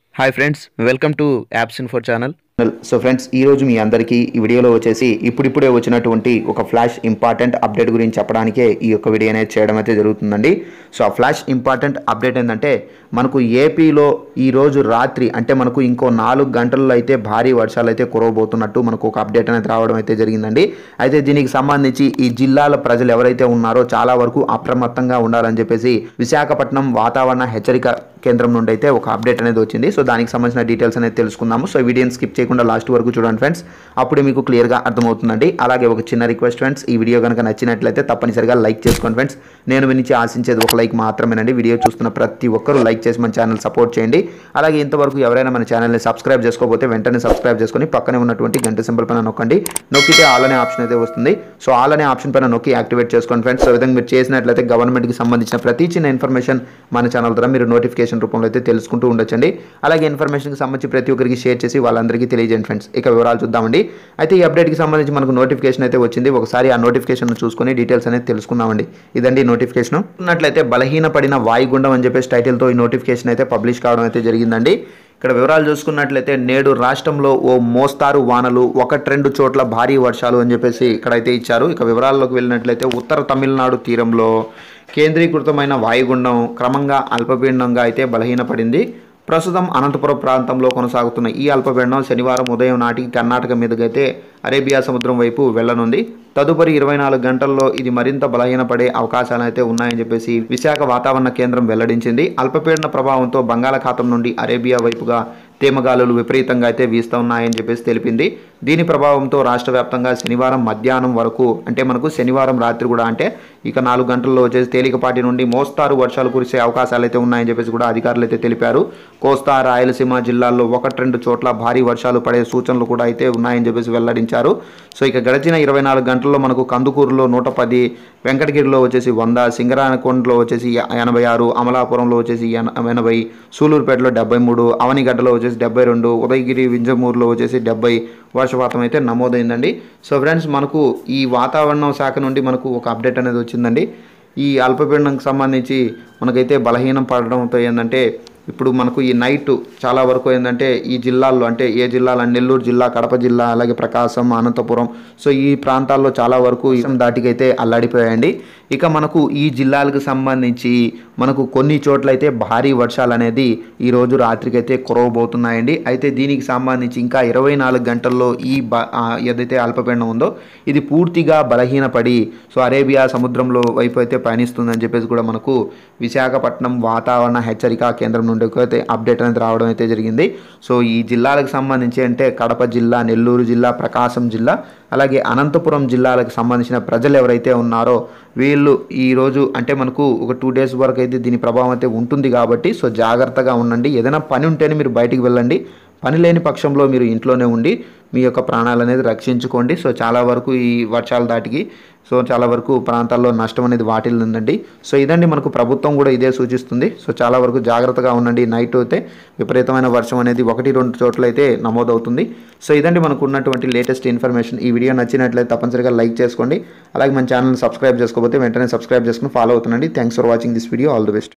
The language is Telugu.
hi friends welcome to apps info channel so friends ఈ రోజు మీ అందరికీ ఈ వీడియోలో వచ్చేసి ఇప్పుడిప్పుడే వచ్చినటువంటి ఒక ఫ్లాష్ ఇంపార్టెంట్ అప్డేట్ గురించి చెప్పడానికే ఈ యొక్క వీడియో అనేది చేయడం అయితే జరుగుతుందండి సో ఆ ఫ్లాష్ ఇంపార్టెంట్ అప్డేట్ ఏంటంటే మనకు ఏపీలో ఈ రోజు రాత్రి అంటే మనకు ఇంకో నాలుగు గంటల్లో అయితే భారీ వర్షాలు అయితే కురవబోతున్నట్టు మనకు ఒక అప్డేట్ అనేది రావడం అయితే జరిగిందండి అయితే దీనికి సంబంధించి ఈ జిల్లాల ప్రజలు ఎవరైతే ఉన్నారో చాలా వరకు అప్రమత్తంగా ఉండాలని చెప్పేసి విశాఖపట్నం వాతావరణ హెచ్చరిక కేంద్రం నుండి అయితే ఒక అప్డేట్ అనేది వచ్చింది సో దానికి సంబంధించిన డీటెయిల్స్ అనేది తెలుసుకుందాము సో వీడియోని స్కిప్ చేయకుండా లాస్ట్ వరకు చూడండి ఫ్రెండ్స్ అప్పుడే మీకు క్లియర్గా అర్థమవుతుందండి అలాగే ఒక చిన్న రిక్వెస్ట్ ఫ్రెండ్స్ ఈ వీడియో కనుక నచ్చినట్లయితే తప్పనిసరిగా లైక్ చేసుకోండి ఫ్రెండ్స్ నేను మీ నుంచి ఆశించేది ఒక లైక్ మాత్రమేనండి వీడియో చూస్తున్న ప్రతి ఒక్కరూ లైక్ చేసి మన ఛానల్ సపోర్ట్ చేయండి అలాగే ఇంతవరకు ఎవరైనా మన ఛానల్ని సబ్స్క్రైబ్ చేసుకోకపోతే వెంటనే సబ్స్క్రైబ్ చేసుకొని పక్కనే ఉన్నటువంటి గంట సింబల్ పైన నొక్కండి నొక్కితే ఆల్ అనే ఆప్షన్ అయితే వస్తుంది సో ఆల్ అనే ఆప్షన్ పైన నొక్కి యాక్టివేట్ చేసుకోండి ఫ్రెండ్స్ సో ఈ విధంగా మీరు చేసినట్లయితే గవర్నమెంట్కి సంబంధించిన ప్రతి చిన్న ఇన్ఫర్మేషన్ మన ఛానల్ ద్వారా మీరు నోటిఫికేషన్ రూపంలో అయితే తెలుసుకుంటూ ఉండొచ్చండి అలాగే ఇన్ఫర్మేషన్కి సంబంధించి ప్రతి ఒక్కరికి షేర్ చేసి వాళ్ళందరికీ తెలియజేయండి ఫ్రెండ్స్ ఇక వివరాలు చూద్దామండి అయితే ఈ అప్డేట్కి సంబంధించి మనకు నోటిఫికేషన్ అయితే వచ్చింది ఒకసారి ఆ నోటిఫికేషన్ చూసుకొని డీటెయిల్స్ అనేది తెలుసుకుందామండి ఇదండి నోటిఫికేషన్ ఉన్నట్లయితే బలహీనపడిన వాయుగుండం అని చెప్పేసి టైటిల్తో ఈ నోటిఫికేషన్ అయితే పబ్లిష్ కావడం అయితే జరిగిందండి ఇక్కడ వివరాలు చూసుకున్నట్లయితే నేడు రాష్ట్రంలో ఓ మోస్తారు వానలు ఒకటి రెండు చోట్ల భారీ వర్షాలు అని చెప్పేసి ఇక్కడైతే ఇచ్చారు ఇక వివరాల్లోకి వెళ్ళినట్లయితే ఉత్తర తమిళనాడు తీరంలో కేంద్రీకృతమైన వాయుగుండం క్రమంగా అల్పపీడనంగా అయితే బలహీనపడింది ప్రస్తుతం అనంతపురం ప్రాంతంలో కొనసాగుతున్న ఈ అల్పపీడనం శనివారం ఉదయం నాటికి కర్ణాటక మీదుగైతే అరేబియా సముద్రం వైపు వెళ్లనుంది తదుపరి ఇరవై నాలుగు గంటల్లో ఇది మరింత బలహీనపడే అవకాశాలు అయితే ఉన్నాయని చెప్పేసి విశాఖ వాతావరణ కేంద్రం వెల్లడించింది అల్పపీడన ప్రభావంతో బంగాళాఖాతం నుండి అరేబియా వైపుగా తేమగాలులు విపరీతంగా అయితే వీస్తూ ఉన్నాయని చెప్పేసి తెలిపింది దీని ప్రభావంతో రాష్ట్ర వ్యాప్తంగా శనివారం మధ్యాహ్నం వరకు అంటే మనకు శనివారం రాత్రి కూడా అంటే ఇక నాలుగు గంటల్లో వచ్చేసి తేలికపాటి నుండి మోస్తారు వర్షాలు కురిసే అవకాశాలు అయితే ఉన్నాయని చెప్పేసి కూడా అధికారులు అయితే తెలిపారు కోస్తా రాయలసీమ జిల్లాల్లో ఒకటి రెండు చోట్ల భారీ వర్షాలు పడే సూచనలు కూడా అయితే ఉన్నాయని చెప్పేసి వెల్లడించారు సో ఇక గడిచిన ఇరవై నాలుగు గంటల్లో మనకు కందుకూరులో నూట పది వెంకటగిరిలో వచ్చేసి వంద సింగరానకొండలో వచ్చేసి ఎనభై ఆరు అమలాపురంలో వచ్చేసి ఎన- ఎనభై సూలూరుపేటలో డెబ్బై మూడు అవనిగడ్డలో వచ్చేసి డెబ్బై రెండు ఉదయగిరి వింజమూరులో వచ్చేసి డెబ్బై వర్షపాతం అయితే నమోదైందండి సో ఫ్రెండ్స్ మనకు ఈ వాతావరణం శాఖ నుండి మనకు ఒక అప్డేట్ అనేది వచ్చిందండి ఈ అల్పపీడనంకి సంబంధించి మనకైతే బలహీనం పడడంతో ఏంటంటే ఇప్పుడు మనకు ఈ నైట్ చాలా వరకు ఏంటంటే ఈ జిల్లాల్లో అంటే ఏ జిల్లాలు నెల్లూరు జిల్లా కడప జిల్లా అలాగే ప్రకాశం అనంతపురం సో ఈ ప్రాంతాల్లో చాలా వరకు ఇసం దాటికైతే అల్లాడిపోయాయండి ఇక మనకు ఈ జిల్లాలకు సంబంధించి మనకు కొన్ని చోట్ల అయితే భారీ వర్షాలు అనేది ఈరోజు రాత్రికైతే కురవబోతున్నాయండి అయితే దీనికి సంబంధించి ఇంకా ఇరవై నాలుగు గంటల్లో ఈ బ ఆ, ఏదైతే అల్పపీడనం ఉందో ఇది పూర్తిగా బలహీనపడి సో అరేబియా సముద్రంలో వైపు అయితే పయనిస్తుందని చెప్పేసి కూడా మనకు విశాఖపట్నం వాతావరణ హెచ్చరిక కేంద్రం నుండి అయితే అప్డేట్ అనేది రావడం అయితే జరిగింది సో ఈ జిల్లాలకు సంబంధించి అంటే కడప జిల్లా నెల్లూరు జిల్లా ప్రకాశం జిల్లా అలాగే అనంతపురం జిల్లాలకు సంబంధించిన ప్రజలు ఎవరైతే ఉన్నారో వీళ్ళు ఈరోజు అంటే మనకు ఒక టూ డేస్ వరకు అయితే దీని ప్రభావం అయితే ఉంటుంది కాబట్టి సో జాగ్రత్తగా ఉండండి ఏదైనా పని ఉంటేనే మీరు బయటికి వెళ్ళండి పని లేని పక్షంలో మీరు ఇంట్లోనే ఉండి మీ యొక్క ప్రాణాలు అనేది రక్షించుకోండి సో చాలా వరకు ఈ వర్షాల దాటికి సో చాలా వరకు ప్రాంతాల్లో నష్టం అనేది వాటిల్లిందండి సో ఇదండి మనకు ప్రభుత్వం కూడా ఇదే సూచిస్తుంది సో చాలా వరకు జాగ్రత్తగా ఉండండి నైట్ అయితే విపరీతమైన వర్షం అనేది ఒకటి రెండు చోట్ల అయితే నమోదవుతుంది సో ఇదండి మనకు ఉన్నటువంటి లేటెస్ట్ ఇన్ఫర్మేషన్ ఈ వీడియో నచ్చినట్లయితే తప్పనిసరిగా లైక్ చేసుకోండి అలాగే మన ఛానల్ సబ్స్క్రైబ్ చేసుకోకపోతే వెంటనే సబ్స్క్రైబ్ చేసుకుని ఫాలో అవుతుండండి thanks for watching this video all the best